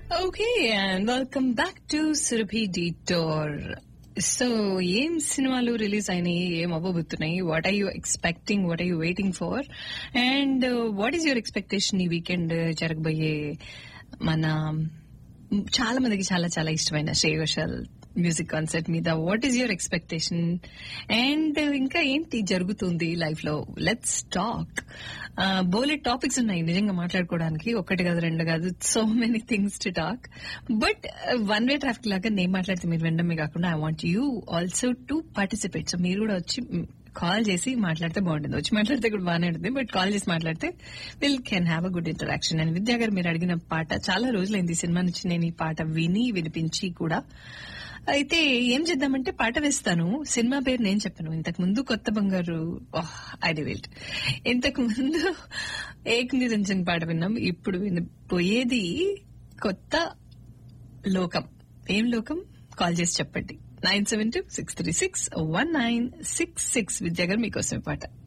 okay and welcome back to Surabhi detour so ఏం సినిమాలు release అయినాయి ఏం అవ్వబోతున్నాయి what are you expecting what are you waiting for and what is your expectation ఈ weekend జరగబోయే మన చాలా మందికి చాలా చాలా ఇష్టమైన శ్రేయ ఘోషాల్ మ్యూజిక్ కాన్సర్ట్ మీద what is your expectation and ఇంకా ఏంటి జరుగుతుంది లైఫ్ లో లెట్స్ టాక్ బోలెట్ టాపిక్స్ ఉన్నాయి నిజంగా మాట్లాడుకోవడానికి ఒకటి కాదు రెండు కాదు so many things to talk but one way traffic లాగా నేను మాట్లాడితే మీరు వినడమే కాకుండా I want you also to participate so మీరు కూడా వచ్చి కాల్ చేసి మాట్లాడితే బాగుంటుంది వచ్చి మాట్లాడితే కూడా బాగానే ఉంటుంది బట్ కాల్ చేసి మాట్లాడితే will can have a good interaction and Vidya garu మీరు అడిగిన పాట చాలా రోజులైంది ఈ సినిమా నుంచి నేను ఈ పాట విని వినిపించి కూడా అయితే ఏం చేద్దామంటే పాట వేస్తాను సినిమా పేరు నేను చెప్పను ఇంతకు ముందు కొత్త బంగారు ఐ డివిల్ట్ ఇంతకు ముందు ఏక్ నిరంజన్ పాట విన్నాం ఇప్పుడు వినపోయేది కొత్త లోకం ఏం లోకం కాల్ చేసి చెప్పండి nine seven two six three six one nine six six విద్యాగారు మీకోసమే పాట